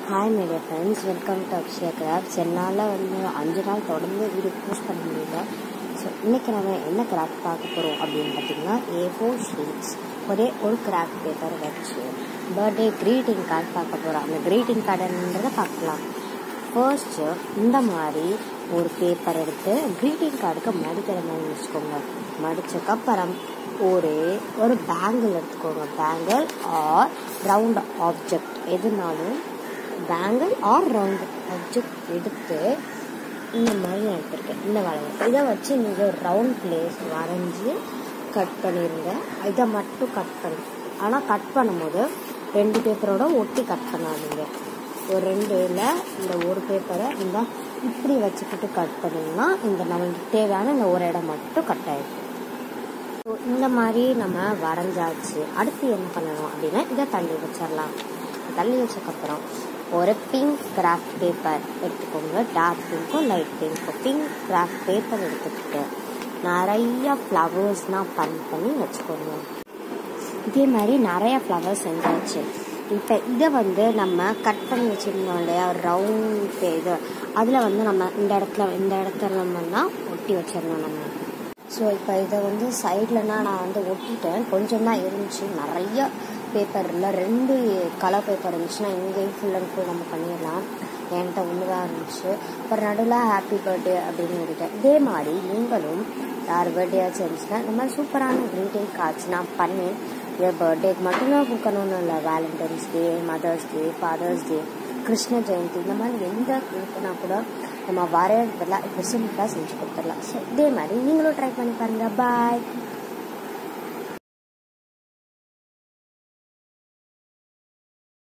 hi media friends welcome to Akshaya crafts என்னால் வந்து அஞ்சு நாள் தொடர்ந்து வீடியோ போஸ்ட் பண்ண முடியல ஸோ இன்றைக்கி நம்ம என்ன கிராஃப்ட் பார்க்க போகிறோம் அப்படின்னு பார்த்தீங்கன்னா ஏ ஃபோர் ஷீட்ஸ் ஒரே ஒரு கிராஃப்ட் பேப்பர் வச்சு பர்த்டே க்ரீட்டிங் கார்டு பார்க்க போகிறோம் அந்த க்ரீட்டிங் கார்டுன்றதை பார்க்கலாம் ஃபர்ஸ்ட்டு இந்த மாதிரி ஒரு பேப்பர் எடுத்து க்ரீட்டிங் கார்டுக்கு மடிக்கிற மாதிரி வச்சுக்கோங்க மடித்ததுக்கப்புறம் ஒரு ஒரு பேங்கிள் எடுத்துக்கோங்க பேங்கிள் ஆர் ரவுண்ட் ஆப்ஜெக்ட் எதுனாலும் பேங்கிள் ஆர் ரவுண்ட் ஆப்ஜெக்ட் எடுத்து இந்த மாதிரி நான் எடுத்திருக்கேன் இந்த வளைவு இதை வச்சு நீங்கள் ஒரு ரவுண்ட் பிளேஸ் வரைஞ்சி கட் பண்ணிடுங்க இதை மட்டும் கட் பண்ணி ஆனால் கட் பண்ணும்போது ரெண்டு பேப்பரோட ஒட்டி கட் பண்ணாதீங்க ஒரு ரெண்டு இல்லை இந்த ஒரு பேப்பரை இந்த இப்படி வச்சுக்கிட்டு கட் பண்ணிங்கன்னா இந்த நமக்கு தேவையான இந்த ஒரு இடம் மட்டும் கட் ஆயிடும் ஸோ இந்த மாதிரி நம்ம வரைஞ்சாச்சு அடுத்து என்ன பண்ணணும் அப்படின்னா இதை தள்ளி வச்சிடலாம் தள்ளி வச்சக்கப்புறம் ஒரு பிங்க் கிராஃப்ட் பேப்பர் எடுத்துக்கோங்க டார்க் பிங்க்கும் லைட் பிங்க்கும் பிங்க் கிராஃப்ட் பேப்பர் எடுத்துக்கிட்டு நிறைய ஃப்ளவர்ஸ்லாம் பன் பண்ணி வச்சுக்கோங்க இதே மாதிரி நிறைய ஃப்ளவர்ஸ் செஞ்சாச்சு இப்போ இதை வந்து நம்ம கட் பண்ணி வச்சுருந்தோம் இல்லையா ரவுண்ட் இது அதில் வந்து நம்ம இந்த இடத்துல இந்த இடத்துல நம்மனா ஒட்டி வச்சிடணும் நம்ம ஸோ இப்போ இதை வந்து சைட்லனா நான் வந்து ஒட்டிட்டேன் கொஞ்சம் தான் இருந்துச்சு நிறைய பேப்பர் இல்லை ரெண்டு கலர் பேப்பர் இருந்துச்சுன்னா இங்கேயும் ஃபுல் அண்ட் ஃபுல் நம்ம பண்ணிடலாம் என்கிட்ட ஒன்று தான் இருந்துச்சு அப்புறம் நடுவில் ஹாப்பி பர்த்டே அப்படின்னு எழுதிட்டேன் இதே மாதிரி நீங்களும் யார் பர்த்டேயாச்சும் இருந்துச்சுன்னா இந்த மாதிரி சூப்பரான க்ரீட்டிங் கார்ட்ஸ் நான் பண்ணி இது பர்த்டேக்கு மட்டும்தான் கொடுக்கணும்னு இல்லை Valentine's Day Mother's Day Father's Day Krishna Jayanthi இந்த மாதிரி எந்த இருக்குன்னா கூட நம்ம வரையறதுல இப்போ சிம்பிளாக செஞ்சு கொடுத்துடலாம் ஸோ இதே மாதிரி நீங்களும் ட்ரை பண்ணி பாருங்கள் பாய்